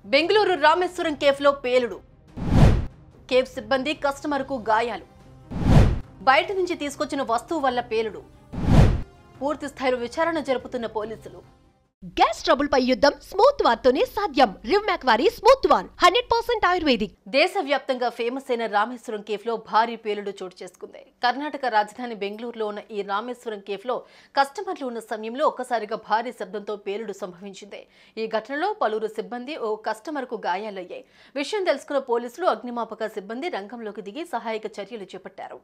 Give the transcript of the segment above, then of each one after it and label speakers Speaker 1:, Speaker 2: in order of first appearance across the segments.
Speaker 1: బెంగళూరు రామేశ్వరం కేఫ్లో పేలుడు కేఫ్ సిబ్బంది కస్టమర్కు గాయాలు బయట నుంచి తీసుకొచ్చిన వస్తువు వల్ల పేలుడు పూర్తి స్థాయిలో విచారణ జరుపుతున్న పోలీసులు
Speaker 2: గ్యాస్ ట్రబుల్ పై యుద్ధం స్మూత్ వార్ తోనే సాధ్యం రివ్మాక్ వారి smooth war hundred percent ayurvedic
Speaker 1: దేశవ్యాప్తంగా ఫేమస్ అయిన రామేశ్వరం కేఫ్లో భారీ పేలుడు చోటు చేసుకుంది కర్ణాటక రాజధాని బెంగళూరులో ఉన్న ఈ రామేశ్వరం కేఫ్లో కస్టమర్లు ఉన్న సమయంలో ఒక్కసారిగా భారీ శబ్దంతో పేలుడు సంభవించింది ఈ ఘటనలో పలువురు సిబ్బంది ఓ కస్టమర్కు గాయాలయ్యాయి విషయం తెలుసుకున్న పోలీసులు అగ్నిమాపక సిబ్బంది రంగంలోకి దిగి సహాయక చర్యలు చేపట్టారు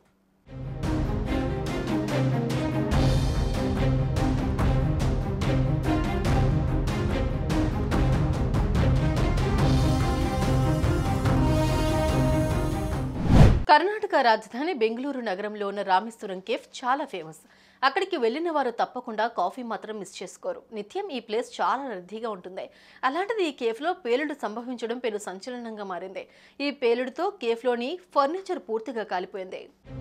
Speaker 1: కర్ణాటక రాజధాని బెంగళూరు నగరంలో ఉన్న రామేశ్వరం కేఫ్ చాలా ఫేమస్ అక్కడికి వెళ్ళిన వారు తప్పకుండా కాఫీ మాత్రం మిస్ చేసుకోరు నిత్యం ఈ ప్లేస్ చాలా రద్దీగా ఉంటుంది అలాంటిది ఈ కేఫ్లో పేలుడు సంభవించడం పెను సంచలనంగా మారింది ఈ పేలుడుతో కేఫ్లోని ఫర్నిచర్ పూర్తిగా కాలిపోయింది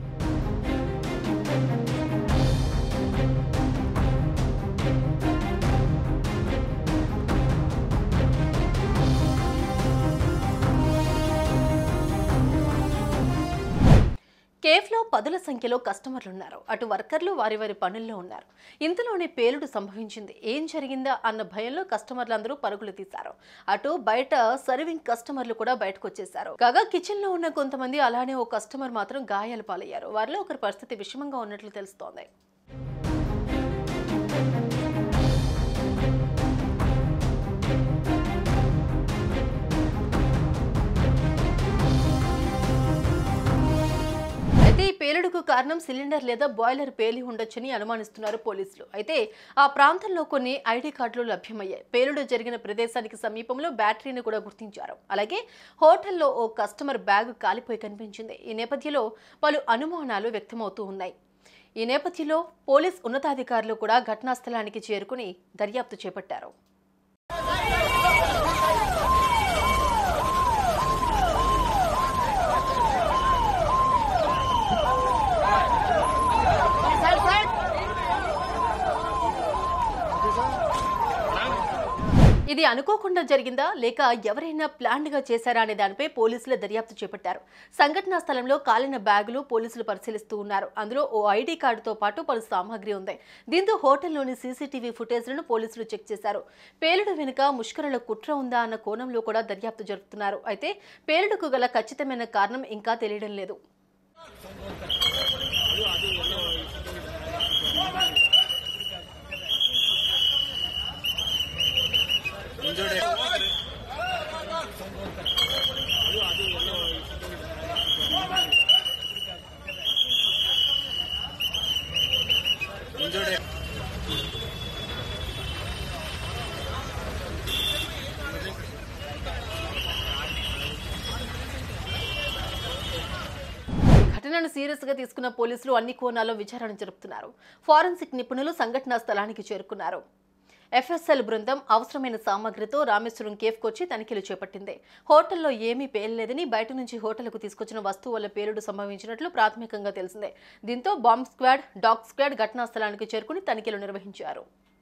Speaker 1: కేఫ్లో పదుల సంఖ్యలో కస్టమర్లు ఉన్నారు అటు వర్కర్లు వారి వారి పనుల్లో ఉన్నారు ఇంతలోనే పేలుడు సంభవించింది ఏం జరిగిందా అన్న భయంలో కస్టమర్లందరూ పరుగులు తీశారు అటు బయట సర్వింగ్ కస్టమర్లు కూడా బయటకు వచ్చేశారు కాగా కిచెన్ లో ఉన్న కొంతమంది అలానే ఓ కస్టమర్ మాత్రం గాయాలు పాలయ్యారు వారిలో ఒకరి పరిస్థితి విషమంగా ఉన్నట్లు తెలుస్తోంది అయితే ఈ పేలుడుకు కారణం సిలిండర్ లేదా బాయిలర్ పేలి ఉండొచ్చని అనుమానిస్తున్నారు పోలీసులు అయితే ఆ ప్రాంతంలో కొన్ని ఐడి కార్డులు లభ్యమయ్యాయి పేలుడు జరిగిన ప్రదేశానికి సమీపంలో బ్యాటరీని కూడా గుర్తించారు అలాగే హోటల్లో ఓ కస్టమర్ బ్యాగ్ కాలిపోయి కనిపించింది ఈ నేపథ్యంలో పలు అనుమానాలు వ్యక్తమవుతూ ఉన్నాయి ఈ నేపథ్యంలో పోలీస్ ఉన్నతాధికారులు కూడా ఘటనా స్థలానికి చేరుకుని దర్యాప్తు చేపట్టారు ఇది అనుకోకుండా జరిగిందా లేక ఎవరైనా ప్లాన్డ్ గా చేశారా అనే దానిపై పోలీసులు దర్యాప్తు చేపట్టారు సంఘటనా స్థలంలో కాలిన బ్యాగులు పోలీసులు పరిశీలిస్తూ ఉన్నారు అందులో ఓ ఐడి కార్డుతో పాటు పలు సామాగ్రి ఉంది దీంతో హోటల్లోని సీసీటీవీ ఫుటేజ్లను పోలీసులు చెక్ చేశారు పేలుడు వెనుక ముష్కరుల కుట్ర ఉందా అన్న కోణంలో కూడా దర్యాప్తు జరుపుతున్నారు అయితే పేలుడుకు గల ఖచ్చితమైన కారణం ఇంకా తెలియడం లేదు ఘటనను సీరియస్ గా తీసుకున్న పోలీసులు అన్ని కోణాల్లో విచారణ జరుపుతున్నారు ఫారెన్సిక్ నిపుణులు సంఘటనా స్థలానికి చేరుకున్నారు ఎఫ్ఎస్ఎల్ బృందం అవసరమైన సామాగ్రితో రామేశ్వరం కేఫ్కు వచ్చి తనిఖీలు చేపట్టింది హోటల్లో ఏమీ పేలలేదని బయట నుంచి హోటల్కు తీసుకొచ్చిన వస్తువు వల్ల పేలుడు సంభవించినట్లు ప్రాథమికంగా తెలిసిందే దీంతో బాంబ్ స్క్వాడ్ డాగ్ స్క్వాడ్ ఘటనా స్థలానికి చేరుకుని తనిఖీలు నిర్వహించారు